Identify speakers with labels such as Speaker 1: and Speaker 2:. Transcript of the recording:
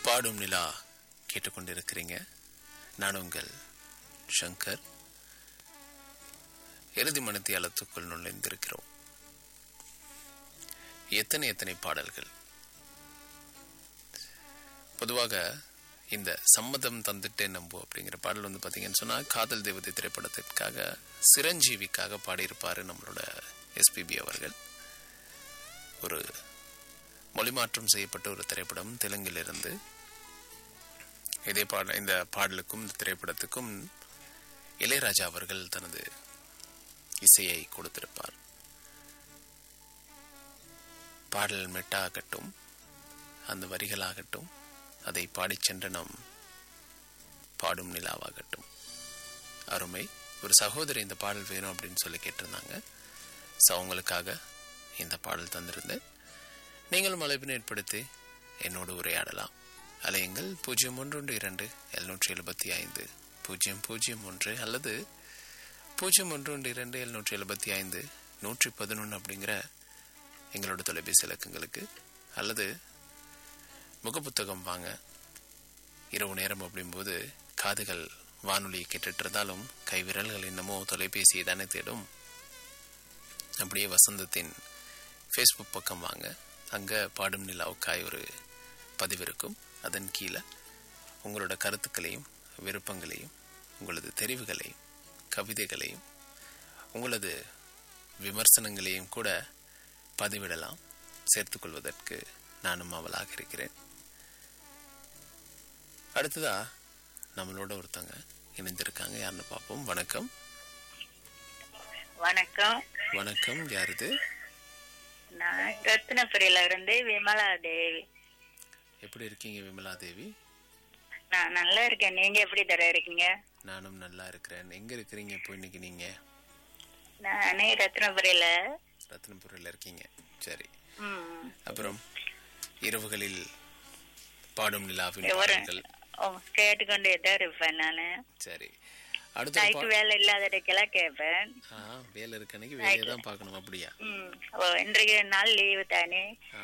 Speaker 1: பாடும் நிலா கேட்டுக்கொண்டிருக்கிறீங்க நான் உங்கள் சங்கர் இறுதி மனத்தியாலத்துக்குள் நுழைந்திருக்கிறோம் எத்தனை எத்தனை பாடல்கள் பொதுவாக இந்த சம்மதம் தந்துட்டே நம்பு அப்படிங்கிற பாடல் வந்து பார்த்தீங்கன்னு சொன்னால் காதல் தேவதை திரைப்படத்திற்காக சிரஞ்சீவிக்காக பாடியிருப்பார் நம்மளோட எஸ்பிபி அவர்கள் ஒரு மொழிமாற்றம் செய்யப்பட்ட ஒரு திரைப்படம் தெலுங்கிலிருந்து இதே பாட இந்த பாடலுக்கும் இந்த திரைப்படத்துக்கும் இளையராஜா அவர்கள் தனது இசையை கொடுத்திருப்பார் பாடல் மெட்டாகட்டும் அந்த வரிகளாகட்டும் அதை பாடிச் சென்ற நம் பாடும் நிலாவாகட்டும் அருமை ஒரு சகோதரி இந்த பாடல் வேணும் அப்படின்னு சொல்லி கேட்டிருந்தாங்க ஸோ அவங்களுக்காக இந்த பாடல் தந்திருந்தேன் நீங்களும் அழைப்பினை ஏற்படுத்தி என்னோடு உரையாடலாம் அலையுங்கள் பூஜ்ஜியம் ஒன்று ஒன்று இரண்டு எழுநூற்றி எழுபத்தி ஐந்து பூஜ்ஜியம் பூஜ்ஜியம் ஒன்று அல்லது பூஜ்ஜியம் ஒன்று ஒன்று இரண்டு எழுநூற்றி எழுபத்தி ஐந்து நூற்றி பதினொன்று அப்படிங்கிற எங்களோட தொலைபேசி இலக்கங்களுக்கு அல்லது முகப்புத்தகம் வாங்க இரவு நேரம் அப்படிங்கும்போது காதுகள் வானொலியை கேட்டுட்டு இருந்தாலும் கைவிரல்கள் என்னமோ தொலைபேசியை தானே தேடும் அப்படியே வசந்தத்தின் ஃபேஸ்புக் பக்கம் வாங்க அங்கே பாடும் நிலாவுக்காய் ஒரு பதிவு இருக்கும் அதன் கீழே உங்களோட கருத்துக்களையும் விருப்பங்களையும் உங்களது தெரிவுகளையும் கவிதைகளையும் உங்களது விமர்சனங்களையும் கூட பதிவிடலாம் சேர்த்துக்கொள்வதற்கு நானும் அவளாக இருக்கிறேன் அடுத்ததா நம்மளோட ஒருத்தவங்க இணைந்திருக்காங்க யாருன்னு பார்ப்போம் வணக்கம்
Speaker 2: வணக்கம்
Speaker 1: வணக்கம் யார் இது
Speaker 2: நான் ரத்னபுரியில இருந்து விமலா தேவி
Speaker 1: எப்படி இருக்கீங்க விமலா தேவி
Speaker 2: நான் நல்லா இருக்கேன் நீங்க எப்படி தர இருக்கீங்க
Speaker 1: நானும் நல்லா இருக்கிறேன் எங்க இருக்கிறீங்க இப்போ இன்னைக்கு நீங்க
Speaker 2: நானே ரத்னபுரியில
Speaker 1: ரத்னபுரியில் இருக்கீங்க சரி
Speaker 2: ம்,
Speaker 1: அப்புறம் இரவுகளில் பாடும் நிலாவின்
Speaker 2: ஒரு
Speaker 1: பாடல்கள்
Speaker 2: ஓ, கேட்டுக்கொண்டே தான் இருப்பேன் நானு
Speaker 1: சரி அடுத்த ஒரு
Speaker 2: நைட்டு வேலை இல்லாத இடைக்கெல்லாம் கேட்பேன்
Speaker 1: பா- ஆ வேலை இருக்க அன்னைக்கு வேலையை தான் பார்க்கணும் அப்படியா
Speaker 2: ம், ஓ இன்றைக்கு நாள் லீவு தானே